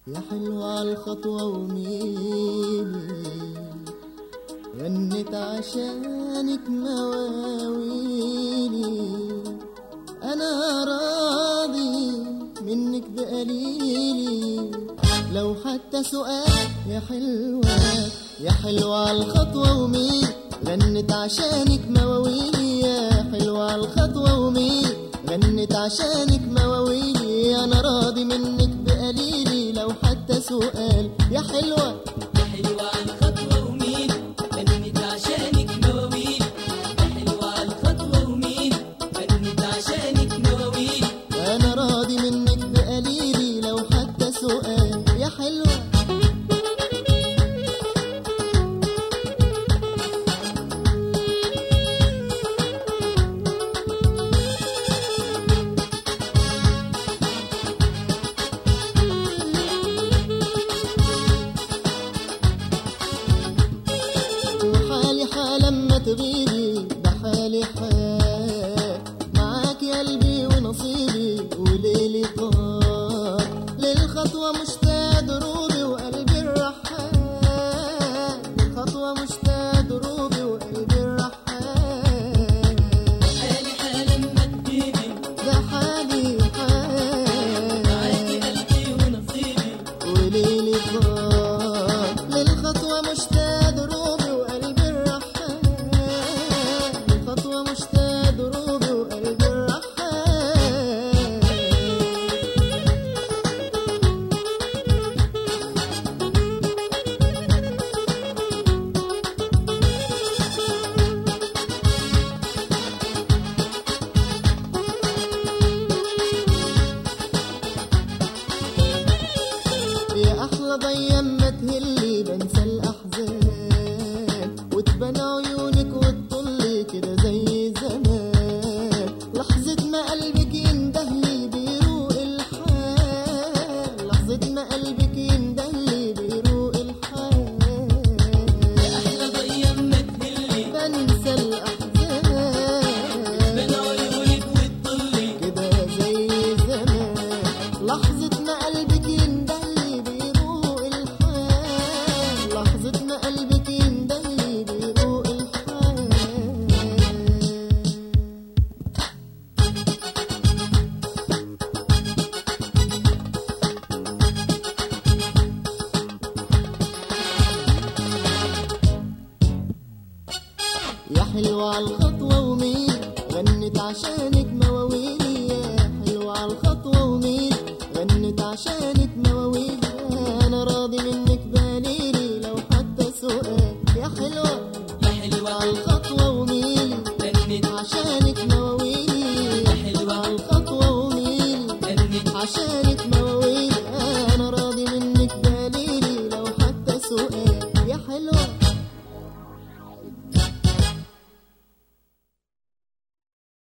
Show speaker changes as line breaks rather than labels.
يا حلوة عالخطوة وميلي غنت عشانك مواويلي أنا راضي منك بقليلي لو حتى سؤال يا حلوة يا حلوة عالخطوة وميل غنت عشانك مواويلي يا حلوة عالخطوة وميل غنت عشانك مواويلي أنا راضي منك بقليلي لو حتى سؤال يا حلوة
يا حلوة عالخطوة ومين غنت عشانك مواويل يا حلوة عالخطوة ومين غنت عشانك مواويل
أنا راضي منك بقليلي لو حتى سؤال يا حلوة وحالي حال لما تغيبي ده حالي حال معاك يا قلبي ونصيبي وليلي طار للخطوة مشتاق دروبي وقلبي الرحال للخطوة مشتاق دروبي وقلبي الرحال
حالي حالا ما تجيبي
ده حالي حال
معاكي قلبي ونصيبي
وليلي طار للخطوة مشتاق دروبي وقلبي الرحال للخطوة مشتاق دروبي وقلبي الرحال يا احلى ضي اما تهلي بنسى الاحزان وتبان عيونك وتطلي كده زي زمان لحظة ما قلبك يندهلي بيروق الحال لحظة ما قلبك يندهلي بيروق الحال
أحلى ضيّة ما تهلي
بنسى الاحزان
بين عيونك وتطلي
كده زي زمان لحظة ما قلبك يندهلي بيروق الحال لحظة ما قلبك يندهلي بيروق الحال يا حلوة عالخطوة ومين غنت عشانك مواويلي يا حلوة عالخطوة ومين غنت عشانك مواويلي أنا راضي منك بقليلي لو حتى سؤال يا حلوة
يا حلوة
عالخطوة وميلي
غنت
عشانك مواويلي
يا حلوة
عالخطوة وميلي
غنت
عشانك مواويلي أنا راضي منك بقليلي لو حتى سؤال يا حلوة